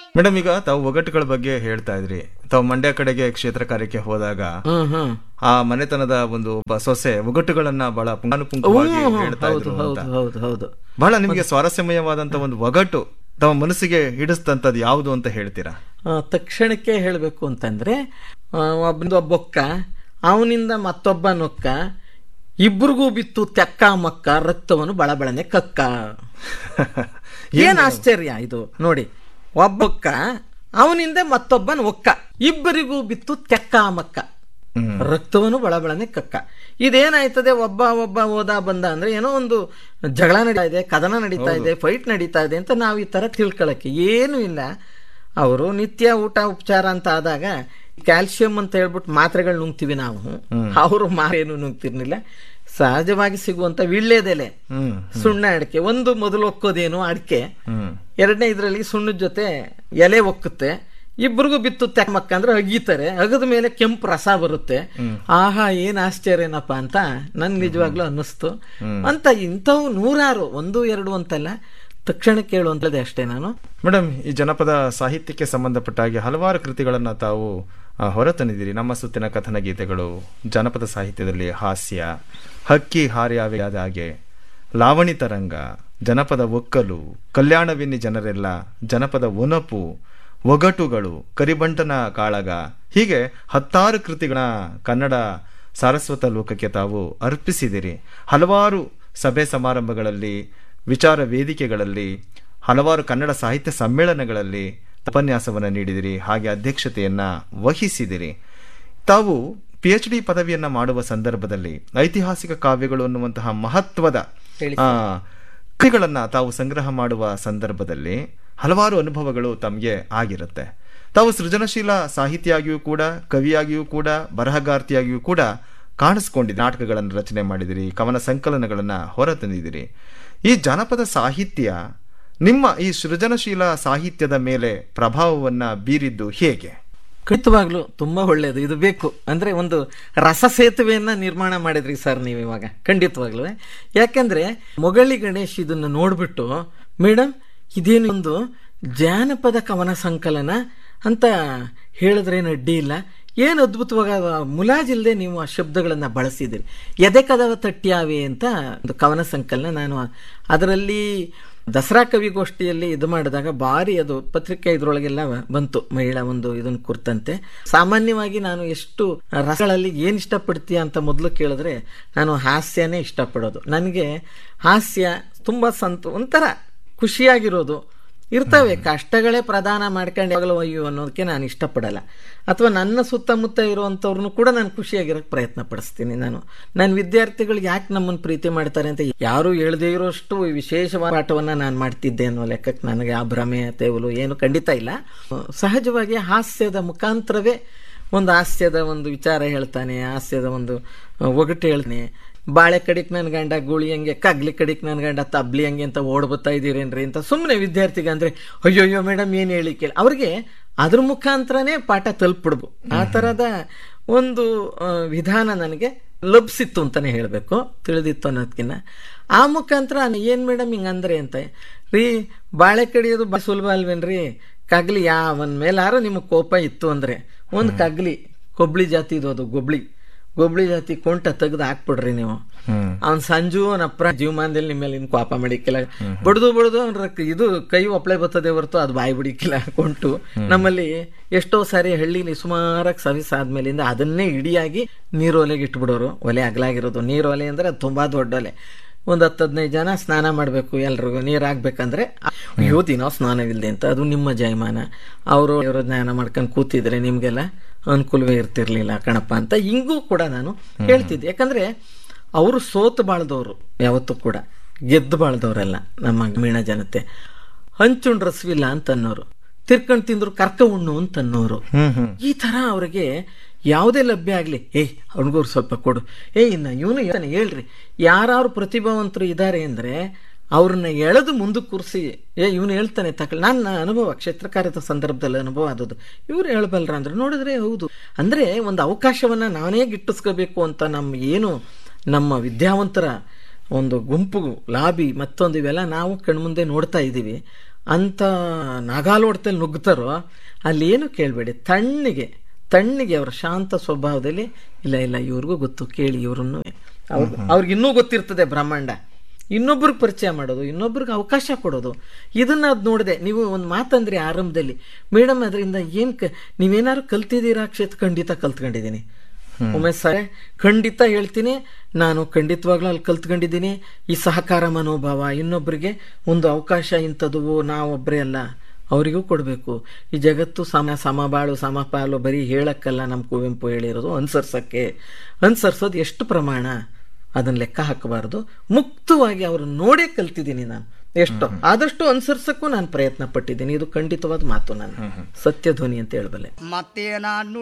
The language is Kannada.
ಮೇಡಮ್ ಈಗ ತಾವು ಒಗಟುಗಳ ಬಗ್ಗೆ ಹೇಳ್ತಾ ಇದ್ರಿ ತಾವು ಮಂಡ್ಯ ಕಡೆಗೆ ಕ್ಷೇತ್ರ ಕಾರ್ಯಕ್ಕೆ ಹೋದಾಗ ಹ್ಮ್ ಹ್ಮ್ ಆ ಮನೆತನದ ಒಂದು ಒಬ್ಬ ಸೊಸೆ ಒಗಟುಗಳನ್ನ ಬಹಳ ಪುಂಗಾನುಪುಂಗವಾಗಿ ಹ್ಮ್, ಹೇಳ್ತಾ ಹೌದು ಇದ್ರು ಹೌದು ಅಂತ ಹೌದು ಹೌದು ಬಹಳ ನಿಮ್ಗೆ ಸ್ವಾರಸ್ಯಮಯವಾದಂತ ಒಂದು ಒಗಟು ತಮ್ಮ ಮನಸ್ಸಿಗೆ ಹಿಡಿಸ್ತಂತದ್ ಯಾವುದು ಅಂತ ಹೇಳ್ತೀರಾ ಆ, ತಕ್ಷಣಕ್ಕೆ ಹೇಳಬೇಕು ಅಂತಂದ್ರೆ ಆ, ಒಬ್ಬ ಬೊಕ್ಕ ಅವನಿಂದ ಮತ್ತೊಬ್ಬ ನೊಕ್ಕ ಇಬ್ರಿಗೂ ಬಿತ್ತು ತೆಕ್ಕ ಮಕ್ಕ ರಕ್ತವನ್ನು ಬಳಬಳನೆ ಕಕ್ಕ ಏನ್ ಆಶ್ಚರ್ಯ ಇದು ನೋಡಿ ಒಬ್ಬೊಕ್ಕ ಅವನಿಂದ ಮತ್ತೊಬ್ಬನ ಒಕ್ಕ ಇಬ್ಬರಿಗೂ ಬಿತ್ತು ತೆಕ್ಕ ಮಕ್ಕ ರಕ್ತವನ್ನು ಬಳಬಳನೆ ಕಕ್ಕ ಇದೇನಾಯ್ತದೆ ಒಬ್ಬ ಒಬ್ಬ ಹೋದ ಬಂದ ಅಂದ್ರೆ ಏನೋ ಒಂದು ಜಗಳ ನಡೀತಾ ಇದೆ ಕದನ ನಡೀತಾ ಇದೆ ಫೈಟ್ ನಡೀತಾ ಇದೆ ಅಂತ ನಾವು ಈ ತರ ತಿಳ್ಕೊಳಕ್ಕೆ ಏನೂ ಇಲ್ಲ ಅವರು ನಿತ್ಯ ಊಟ ಉಪಚಾರ ಅಂತ ಆದಾಗ ಕ್ಯಾಲ್ಸಿಯಂ ಅಂತ ಹೇಳ್ಬಿಟ್ಟು ಮಾತ್ರೆಗಳು ನುಂಗ್ತೀವಿ ನಾವು ಅವರು ಮಾರೇನು ನುಂಗ್ತಿರ್ಲಿಲ್ಲ ಸಹಜವಾಗಿ ಸಿಗುವಂತ ವಿಳ್ಳೆದೆಲೆ ಹ್ಮ್ ಸುಣ್ಣ ಅಡಿಕೆ ಒಂದು ಮೊದಲು ಒಕ್ಕೋದೇನು ಅಡಿಕೆ ಹ್ಮ್ ಎರಡನೇ ಇದ್ರಲ್ಲಿ ಸುಣ್ಣದ ಜೊತೆ ಎಲೆ ಒಕ್ಕುತ್ತೆ ಇಬ್ರಿಗೂ ಬಿತ್ತು ತೆಕ್ಕಮಕ್ಕ ಅಂದ್ರೆ ಅಗೀತಾರೆ ಅಗದ ಮೇಲೆ ಕೆಂಪು ರಸ ಬರುತ್ತೆ ಆಹಾ ಏನ್ ಆಶ್ಚರ್ಯನಪ್ಪ ಅಂತ ನನ್ ನಿಜವಾಗ್ಲೂ ಅನ್ನಿಸ್ತು ಅಂತ ಇಂಥವು ನೂರಾರು ಒಂದು ಎರಡು ಅಂತಲ್ಲ ತಕ್ಷಣ ಕೇಳುವಂತದ್ದೇ ಅಷ್ಟೇ ನಾನು ಮೇಡಮ್ ಈ ಜನಪದ ಸಾಹಿತ್ಯಕ್ಕೆ ಸಂಬಂಧಪಟ್ಟ ಹಾಗೆ ಹಲವಾರು ಕೃತಿಗಳನ್ನ ತಾವು ಆ, ಹೊರತಂದಿದ್ದೀರಿ ನಮ್ಮ ಸುತ್ತಿನ ಕಥನ ಗೀತೆಗಳು ಜನಪದ ಸಾಹಿತ್ಯದಲ್ಲಿ ಹಾಸ್ಯ ಹಕ್ಕಿ ಹಾರ್ಯಾವೆ ಆದ ಹಾಗೆ ಲಾವಣಿ ತರಂಗ ಜನಪದ ಒಕ್ಕಲು ಕಲ್ಯಾಣವಿನ್ನಿ ಜನರೆಲ್ಲ ಜನಪದ ಒನಪು ಒಗಟುಗಳು ಕರಿಬಂಟನ ಕಾಳಗ ಹೀಗೆ ಹತ್ತಾರು ಕೃತಿಗಳ ಕನ್ನಡ ಸಾರಸ್ವತ ಲೋಕಕ್ಕೆ ತಾವು ಅರ್ಪಿಸಿದಿರಿ ಹಲವಾರು ಸಭೆ ಸಮಾರಂಭಗಳಲ್ಲಿ ವಿಚಾರ ವೇದಿಕೆಗಳಲ್ಲಿ ಹಲವಾರು ಕನ್ನಡ ಸಾಹಿತ್ಯ ಸಮ್ಮೇಳನಗಳಲ್ಲಿ ಉಪನ್ಯಾಸವನ್ನು ನೀಡಿದಿರಿ ಹಾಗೆ ಅಧ್ಯಕ್ಷತೆಯನ್ನ ವಹಿಸಿದಿರಿ ತಾವು ಪಿ ಎಚ್ ಡಿ ಪದವಿಯನ್ನ ಮಾಡುವ ಸಂದರ್ಭದಲ್ಲಿ ಐತಿಹಾಸಿಕ ಕಾವ್ಯಗಳು ಅನ್ನುವಂತಹ ಮಹತ್ವದ ಆ, ಕೃತಿಗಳನ್ನ ತಾವು ಸಂಗ್ರಹ ಮಾಡುವ ಸಂದರ್ಭದಲ್ಲಿ ಹಲವಾರು ಅನುಭವಗಳು ತಮಗೆ ಆಗಿರುತ್ತೆ ತಾವು ಸೃಜನಶೀಲ ಸಾಹಿತಿಯಾಗಿಯೂ ಕೂಡ ಕವಿಯಾಗಿಯೂ ಕೂಡ ಬರಹಗಾರ್ತಿಯಾಗಿಯೂ ಕೂಡ ಕಾಣಿಸ್ಕೊಂಡಿದ್ದೀರಿ ನಾಟಕಗಳನ್ನು ರಚನೆ ಮಾಡಿದಿರಿ ಕವನ ಸಂಕಲನಗಳನ್ನ ಹೊರತಂದಿದ್ದೀರಿ ಈ ಜಾನಪದ ಸಾಹಿತ್ಯ ನಿಮ್ಮ ಈ ಸೃಜನಶೀಲ ಸಾಹಿತ್ಯದ ಮೇಲೆ ಪ್ರಭಾವವನ್ನ ಬೀರಿದ್ದು ಹೇಗೆ ಖಂಡಿತವಾಗ್ಲು ತುಂಬಾ ಒಳ್ಳೇದು ಇದು ಬೇಕು ಅಂದ್ರೆ ಒಂದು ರಸ ಸೇತುವೆಯನ್ನ ನಿರ್ಮಾಣ ಮಾಡಿದ್ರಿ ಸರ್ ನೀವು ಇವಾಗ ಖಂಡಿತವಾಗ್ಲು ಯಾಕಂದ್ರೆ ಮೊಗಳಿ ಗಣೇಶ್ ಇದನ್ನ ನೋಡ್ಬಿಟ್ಟು ಮೇಡಮ್ ಇದೇನು ಒಂದು ಜಾನಪದ ಕವನ ಸಂಕಲನ ಅಂತ ಹೇಳಿದ್ರೇನು ಅಡ್ಡಿ ಇಲ್ಲ ಏನು ಅದ್ಭುತವಾಗ ಮುಲಾಜಿಲ್ದೆ ನೀವು ಆ ಶಬ್ದಗಳನ್ನ ಬಳಸಿದಿರಿ ಎದೆ ಕದವ ತಟ್ಟ್ಯಾವೆ ಅಂತ ಒಂದು ಕವನ ಸಂಕಲನ ನಾನು ಅದರಲ್ಲಿ ದಸರಾ ಕವಿಗೋಷ್ಠಿಯಲ್ಲಿ ಇದು ಮಾಡಿದಾಗ ಭಾರಿ ಅದು ಪತ್ರಿಕೆ ಇದ್ರೊಳಗೆಲ್ಲ ಬಂತು ಮಹಿಳಾ ಒಂದು ಇದನ್ನ ಕುರ್ತಂತೆ ಸಾಮಾನ್ಯವಾಗಿ ನಾನು ಎಷ್ಟು ರಸಗಳಲ್ಲಿ ಏನ್ ಇಷ್ಟಪಡ್ತೀಯ ಅಂತ ಮೊದಲು ಕೇಳಿದ್ರೆ ನಾನು ಹಾಸ್ಯನೇ ಇಷ್ಟಪಡೋದು ನನಗೆ ಹಾಸ್ಯ ತುಂಬಾ ಸಂತ ಒಂಥರ ಖುಷಿಯಾಗಿರೋದು ಇರ್ತವೆ ಕಷ್ಟಗಳೇ ಪ್ರಧಾನ ಮಾಡ್ಕೊಂಡು ಯಾವಾಗಲೂ ಅಯ್ಯೋ ಅನ್ನೋದಕ್ಕೆ ನಾನು ಇಷ್ಟಪಡಲ್ಲ ಅಥವಾ ನನ್ನ ಸುತ್ತಮುತ್ತ ಇರುವಂಥವ್ರನ್ನು ಕೂಡ ನಾನು ಖುಷಿಯಾಗಿರೋಕ್ಕೆ ಪ್ರಯತ್ನ ಪಡಿಸ್ತೀನಿ ನಾನು ನನ್ನ ವಿದ್ಯಾರ್ಥಿಗಳು ಯಾಕೆ ನಮ್ಮನ್ನು ಪ್ರೀತಿ ಮಾಡ್ತಾರೆ ಅಂತ ಯಾರು ಹೇಳದೇ ಇರೋಷ್ಟು ವಿಶೇಷವಾದ ಪಾಠವನ್ನು ನಾನು ಮಾಡ್ತಿದ್ದೆ ಅನ್ನೋ ಲೆಕ್ಕಕ್ಕೆ ನನಗೆ ಆ ಭ್ರಮೆ ತೇವಲು ಏನು ಖಂಡಿತ ಇಲ್ಲ ಸಹಜವಾಗಿ ಹಾಸ್ಯದ ಮುಖಾಂತರವೇ ಒಂದು ಹಾಸ್ಯದ ಒಂದು ವಿಚಾರ ಹೇಳ್ತಾನೆ ಹಾಸ್ಯದ ಒಂದು ಒಗಟು ಹೇಳ್ತಾನೆ ಬಾಳೆ ಕಡಿಕ್ ನನ್ ಗಂಡ ಗುಳಿ ಹಂಗೆ ಕಗ್ಲಿ ಕಡಿಕ್ ನನ್ ಗಂಡ ತಬ್ಲಿ ಹಂಗೆ ಅಂತ ಓಡ್ ಬರ್ತಾ ಇದೀರೇನ್ರಿ ಅಂತ ಸುಮ್ಮನೆ ವಿದ್ಯಾರ್ಥಿಗೆ ಅಂದ್ರೆ ಅಯ್ಯೋ ಅಯ್ಯೋ ಮೇಡಮ್ ಏನ್ ಹೇಳಿ ಕೇಳಿ ಅವ್ರಿಗೆ ಅದ್ರ ಮುಖಾಂತರನೇ ಪಾಠ ತಲುಪಿಡ್ಬು ಆ ತರದ ಒಂದು ಆ, ವಿಧಾನ ನನಗೆ ಲಭಿಸಿತ್ತು ಅಂತಾನೆ ಹೇಳ್ಬೇಕು ತಿಳಿದಿತ್ತು ಅನ್ನೋದಕ್ಕಿಂತ ಆ ಮುಖಾಂತರ ಏನ್ ಮೇಡಮ್ ಹಿಂಗಂದ್ರೆ ಅಂತ ರೀ ಬಾಳೆ ಕಡಿಯೋದು ಬಾ ಸುಲಭ ಅಲ್ವೇನ್ರಿ ಕಗ್ಲಿ ಯಾವನ್ ಮೇಲಾರು ನಿಮಗೆ ಕೋಪ ಇತ್ತು ಅಂದ್ರೆ ಒಂದು ಕಗ್ಲಿ ಕೊಬ್ಳಿ ಜಾತಿದು ಅದು ಗೊಬ್ಳಿ ಗೊಬ್ಳಿ ಜಾತಿ ಕೊಂಟ ತೆಗೆದು ಹಾಕ್ಬಿಡ್ರಿ ನೀವು ಅವ್ನ್ ಸಂಜು ಅವನ ಅಪ್ರ ಜೀವಮಾನದಲ್ಲಿ ನಿಮ್ಮ ಮೇಲೆ ಇನ್ ಕೋಪ ಮಾಡಿಕ್ಕಿಲ್ಲ ಬಡ್ದು ಬಡ್ದು ಅವ್ನ ರಕ್- ಇದು ಕೈ ಒಪ್ಳೆ ಬರ್ತದೆ ಹೊರತು ಅದು ಬಾಯಿ ಬಿಡಿಕ್ಕಿಲ್ಲ ಕೊಂಟು ನಮ್ಮಲ್ಲಿ ಎಷ್ಟೋ ಸಾರಿ ಹಳ್ಳಿಲಿ ಸುಮಾರಾಗಿ ಸರ್ವಿಸ್ ಆದ್ಮೇಲಿಂದ ಅದನ್ನೇ ಇಡಿಯಾಗಿ ನೀರೊಲೆಗೆ ಇಟ್ಬಿಡೋರು ಒಲೆ ಅಗಲಾಗಿರೋದು ನೀರೊಲೆ ಅಂದ್ರೆ ಅದು ತುಂಬಾ ದೊಡ್ಡ ಒಲೆ ಒಂದ್ ಹತ್ತು ಹದಿನೈದು ಜನ ಸ್ನಾನ ಮಾಡಬೇಕು ಎಲ್ರಿಗೂ ನೀರು ಹಾಕ್ಬೇಕಂದ್ರೆ ಅಯ್ಯೋ ದಿನ ಸ್ನಾನವಿಲ್ಲದೆ ಅಂತ ಅದು ನಿಮ್ಮ ಜಯಮಾನ ಅವರು ಇವರು ಸ್ನಾನ ಮಾಡ್ಕೊಂಡು ಕೂತಿದ್ರೆ ನಿಮ್ಗೆಲ್ಲ ಅನುಕೂಲವೇ ಇರ್ತಿರ್ಲಿಲ್ಲ ಕಣಪ್ಪ ಅಂತ ಹಿಂಗೂ ಕೂಡ ನಾನು ಹೇಳ್ತಿದ್ದೆ ಯಾಕಂದ್ರೆ ಅವರು ಸೋತು ಬಾಳ್ದವ್ರು ಯಾವತ್ತೂ ಕೂಡ ಗೆದ್ದು ಬಾಳ್ದವ್ರಲ್ಲ ನಮ್ಮ ಗ್ರಾಮೀಣ ಜನತೆ ಹಂಚುಂಡ್ ರಸವಿಲ್ಲ ಅಂತ ಅನ್ನೋರು ತಿರ್ಕೊಂಡ್ ತಿಂದ್ರು ಕರ್ಕ ಉಣ್ಣು ಅಂತ ಅನ್ನೋರು ಈ ತರ ಅವ್ರಿಗೆ ಯಾವುದೇ ಲಭ್ಯ ಆಗ್ಲಿ ಏಯ್ ಅವ್ನಿಗೂ ಸ್ವಲ್ಪ ಕೊಡು ಏಯ್ ಇನ್ನ ಇವನು ಹೇಳ್ತಾನೆ ಹೇಳ್ರಿ ಯಾರು ಪ್ರತಿಭಾವಂತರು ಇದ್ದಾರೆ ಅಂದ್ರೆ ಅವ್ರನ್ನ ಎಳೆದು ಮುಂದಕ್ಕೆ ಕೂರಿಸಿ ಏ ಇವನು ಹೇಳ್ತಾನೆ ತಗೊಳ್ಳಿ ನನ್ನ ಅನುಭವ ಕ್ಷೇತ್ರ ಕಾರ್ಯದ ಸಂದರ್ಭದಲ್ಲಿ ಅನುಭವ ಆದದ್ದು ಇವ್ರು ಹೇಳಬಲ್ರ ಅಂದ್ರೆ ನೋಡಿದ್ರೆ ಹೌದು ಅಂದ್ರೆ ಒಂದು ಅವಕಾಶವನ್ನ ನಾನೇ ಗಿಟ್ಟಿಸ್ಕೋಬೇಕು ಅಂತ ನಮ್ಮ ಏನು ನಮ್ಮ ವಿದ್ಯಾವಂತರ ಒಂದು ಗುಂಪು ಲಾಬಿ ಮತ್ತೊಂದು ಇವೆಲ್ಲ ನಾವು ಕಣ್ಮುಂದೆ ನೋಡ್ತಾ ಇದ್ದೀವಿ ಅಂತ ನಾಗಾಲೋಟದಲ್ಲಿ ನುಗ್ತಾರೋ ಅಲ್ಲಿ ಏನು ಕೇಳಬೇಡಿ ತಣ್ಣಿಗೆ ತಣ್ಣಿಗೆ ಅವರ ಶಾಂತ ಸ್ವಭಾವದಲ್ಲಿ ಇಲ್ಲ ಇಲ್ಲ ಇವ್ರಿಗೂ ಗೊತ್ತು ಕೇಳಿ ಇವ್ರನ್ನು ಅವ್ರ್ ಅವ್ರಿಗೆ ಇನ್ನೂ ಗೊತ್ತಿರ್ತದೆ ಬ್ರಹ್ಮಾಂಡ ಇನ್ನೊಬ್ರಿಗೆ ಪರಿಚಯ ಮಾಡೋದು ಇನ್ನೊಬ್ರಿಗೆ ಅವಕಾಶ ಕೊಡೋದು ಇದನ್ನ ಅದು ನೋಡಿದೆ ನೀವು ಒಂದು ಮಾತಂದ್ರಿ ಆರಂಭದಲ್ಲಿ ಮೇಡಮ್ ಅದರಿಂದ ಏನು ಕ ನೀವೇನಾದ್ರು ಕಲ್ತಿದ್ದೀರಾ ಕ್ಷೇತ್ರ ಖಂಡಿತ ಕಲ್ತ್ಕೊಂಡಿದ್ದೀನಿ ಒಮ್ಮೆ ಸರಿ ಖಂಡಿತ ಹೇಳ್ತೀನಿ ನಾನು ಖಂಡಿತವಾಗ್ಲೂ ಅಲ್ಲಿ ಕಲ್ತ್ಕೊಂಡಿದ್ದೀನಿ ಈ ಸಹಕಾರ ಮನೋಭಾವ ಇನ್ನೊಬ್ಬರಿಗೆ ಒಂದು ಅವಕಾಶ ಇಂಥದ್ದು ನಾವೊಬ್ಬರೇ ಅಲ್ಲ ಅವರಿಗೂ ಕೊಡಬೇಕು ಈ ಜಗತ್ತು ಸಮ ಸಮಬಾಳು ಸಮಪಾಲು ಬರೀ ಹೇಳಕ್ಕಲ್ಲ ನಮ್ಮ ಕುವೆಂಪು ಹೇಳಿರೋದು ಅನುಸರ್ಸಕ್ಕೆ ಅನುಸರ್ಸೋದು ಎಷ್ಟು ಪ್ರಮಾಣ ಅದನ್ನ ಲೆಕ್ಕ ಹಾಕಬಾರ್ದು ಮುಕ್ತವಾಗಿ ಅವ್ರನ್ನ ನೋಡೇ ಕಲ್ತಿದ್ದೀನಿ ನಾನು ಎಷ್ಟು ಆದಷ್ಟು ಅನುಸರಿಸಕ್ಕೂ ನಾನು ಪ್ರಯತ್ನ ಪಟ್ಟಿದ್ದೀನಿ ಇದು ಖಂಡಿತವಾದ ಮಾತು ನಾನು ಸತ್ಯ ಧ್ವನಿ ಅಂತ ಹೇಳಬಲ್ಲೆ ಮತ್ತೆ ನಾನು